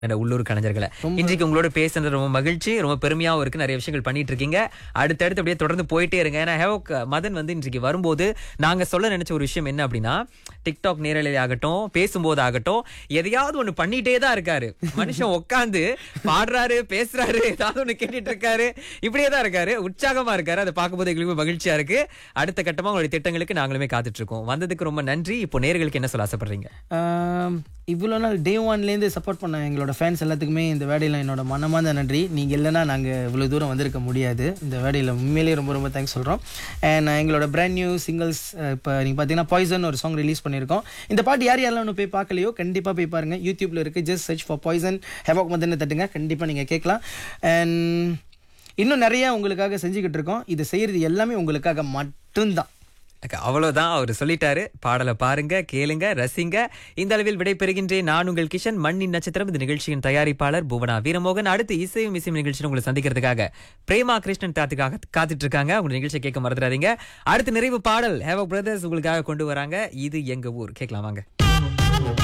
என்ன உள்ளூர் கலைஞர்களை இன்றைக்கு உங்களோட பேசுறது ரொம்ப மகிழ்ச்சி ரொம்ப பெருமையாவும் இருக்கு நிறைய விஷயங்கள் பண்ணிட்டு இருக்கீங்க அடுத்தடுத்து அப்படியே தொடர்ந்து போயிட்டே இருங்க ஏன்னா ஹேவோக் மதன் வந்து இன்றைக்கு வரும்போது நாங்க சொல்ல நினைச்ச ஒரு விஷயம் என்ன அப்படின்னா டிக்டாக் நேரலை ஆகட்டும் பேசும்போது ஆகட்டும் எதையாவது ஒண்ணு பண்ணிட்டே தான் இருக்காரு மனுஷன் உட்காந்து பாடுறாரு பேசுறாரு ஏதாவது ஒண்ணு கேட்டுட்டு இருக்காரு இப்படியே தான் இருக்காரு உற்சாகமா இருக்காரு அதை பார்க்கும்போது எங்களுக்கு மகிழ்ச்சியா இருக்கு அடுத்த கட்டமா உங்களுடைய திட்டங்களுக்கு நாங்களுமே காத்துட்டு இருக்கோம் வந்ததுக்கு ரொம்ப நன்றி இப்போ நேர்களுக்கு என்ன சொல்ல ஆசைப்படுறீங்க ஆம், இவ்வளோ நாள் டே ஒன்லேருந்து சப்போர்ட் பண்ண எங்களோட ஃபேன்ஸ் எல்லாத்துக்குமே இந்த வேடையில் என்னோட மனமார்ந்த நன்றி நீங்கள் இல்லைன்னா நாங்கள் இவ்வளோ தூரம் வந்திருக்க முடியாது இந்த வேடையில் உண்மையிலேயே ரொம்ப ரொம்ப தேங்க்ஸ் சொல்கிறோம் அண்ட் எங்களோட பிராண்ட் நியூ சிங்கிள்ஸ் இப்போ நீங்கள் பார்த்தீங்கன்னா பாய்சன் ஒரு சாங் ரிலீஸ் பண்ணியிருக்கோம் இந்த பாட்டு யார் யாரெல்லாம் ஒன்று போய் பார்க்கலையோ கண்டிப்பாக போய் பாருங்கள் யூடியூப்பில் இருக்குது just search for poison havoc மதன்னு தட்டுங்க கண்டிப்பாக நீங்கள் கேட்கலாம் அண்ட் இன்னும் நிறைய உங்களுக்காக செஞ்சுக்கிட்டு இருக்கோம் இது செய்கிறது எல்லாமே உங்களுக்காக மட்டும்தான் அக்கா, அவ்வளவுதான் அவர் சொல்லிட்டாரு பாடலை பாருங்க கேளுங்க ரசிங்க இந்த அளவில் விடைபெறுகின்றேன் நான் உங்கள் கிஷன் மண்ணின் நட்சத்திரம் இந்த நிகழ்ச்சியின் தயாரிப்பாளர் புவனா வீரமோகன் அடுத்து இசையும் இசையும் நிகழ்ச்சியில் உங்களை சந்திக்கிறதுக்காக பிரேமா கிருஷ்ணன் தாத்துக்காக காத்துட்டு இருக்காங்க உங்க நிகழ்ச்சியை கேட்க மறந்துடாதீங்க அடுத்து நிறைவு பாடல் ஹேவ் பிரதர்ஸ் உங்களுக்காக கொண்டு வராங்க இது எங்க ஊர் கேட்கலாம் வாங்க